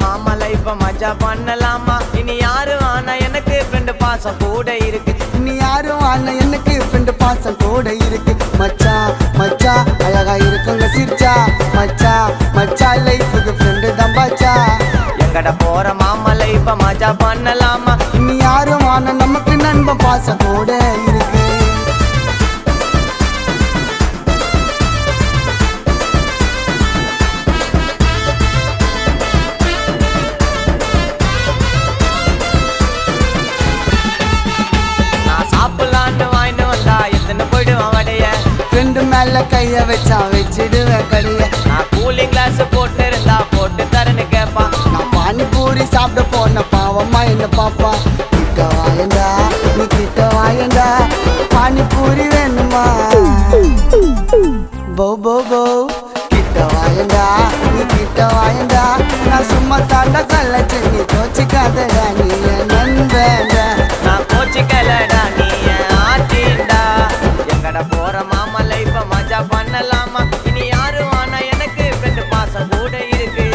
மாமா லைஃப மஜா பண்ணலாமா இனி யாரும் ஆனா எனக்கு ஃப்ரெண்டு பாசம் கூட இருக்கு இனி யாரும் ஆன எனக்கு ஃப்ரெண்டு பாசம் கூட இருக்கு மச்சான் மச்சான் அழகா இருக்குங்க சிரிச்சா மச்சான் மச்சான் லைஃபுக்கு ஃப்ரெண்டு தான் பாச்சா எங்கட போற மாமா லைஃப மஜா பண்ணலாமா இனி யாரும் ஆன நமக்கு நண்பன் பாசம் கூட இருக்கு நான் சாப்பிடலான்னு வாங்கிட்டு வந்தா எத்தனை போயிடுவான் வடைய ஃப்ரெண்டு மேல கைய வச்சா வச்சிடுவேன் கடைய நான் கூலிங் கிளாஸ் போட்டு இருந்தா போட்டு தரேன்னு கேட்பான் நான் பானிபூரி சாப்பிட போன பாவமா என்ன பாப்பா கிட்ட வாயண்டா நீ கிட்ட வாயண்டா பானிபூரி வேணுமா போ போ போ கிட்ட வாயண்டா நீ கிட்ட வாயண்டா நான் சும்மா தாண்டா கள்ளச்சு நீ தோச்சிக்காதடா நீ என் நண்பேண்டா நான் கோச்சிக்கலடா நீ என் ஆட்டிண்டா எங்கட போற மாமா லைஃப மஜா பண்ணலாமா இனி யாரும் ஆனா எனக்கு ஃப்ரெண்டு பாசம் கூட இருக்கு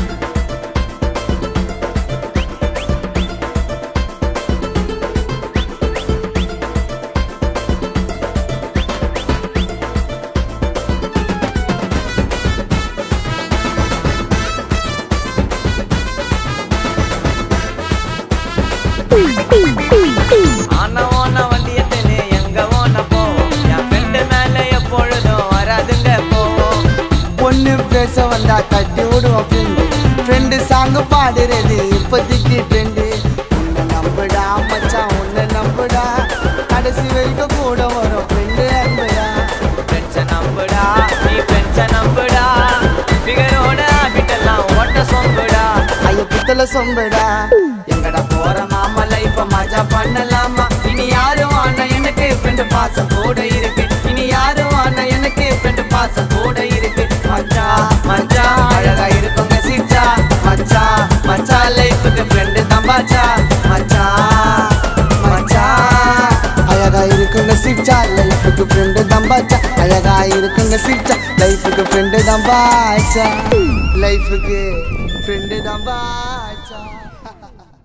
ஆன ஓன வண்டியத்திலே எங்க ஓன போவோம் என் ஃப்ரெண்டு மேல எப்பொழுதும் வராதுங்க போவோம் பொண்ணு பேச வந்தா தட்டி விடுவோம் ஃப்ரெண்டு ஃப்ரெண்டு சாங் பாடுறது இப்போதைக்கு ட்ரெண்டு உன்னை நம்புடா மச்சான் உன்னை நம்புடா கடைசி வரைக்கும் கூட வரும் ஃப்ரெண்டு அன்புடா ஃப்ரெண்ட்ஸை நம்புடா நீ ஃப்ரெண்ட்ஸை நம்புடா ஃபிகரோட ஹாபிட்டெல்லாம் ஓட்ட சொம்புடா ஐயோ புத்தல சொம்புடா எங்கடா போற மாமா லைஃப மஜா பண்ணலாமா இனி யாரும் ஆனா எனக்கு ஃப்ரெண்டு பாசம் கூட இருக்கு இனி யாரும் ஆனா எனக்கு ஃப்ரெண்டு பாசம் கூட இருக்கு மச்சா மச்சா அழகா இருக்குங்க சிச்சா மச்சா மச்சா லைஃபுக்கு ஃப்ரெண்டு தம்பாச்சா மச்சா மச்சா அழகா இருக்குங்க சிரிச்சா லைஃபுக்கு ஃப்ரெண்டு தம்பாச்சா அழகா இருக்குங்க சிரிச்சா லைஃபுக்கு ஃப்ரெண்டு தம்பாச்சா லைஃபுக்கு ஃப்ரெண்டு தம்பாச்சா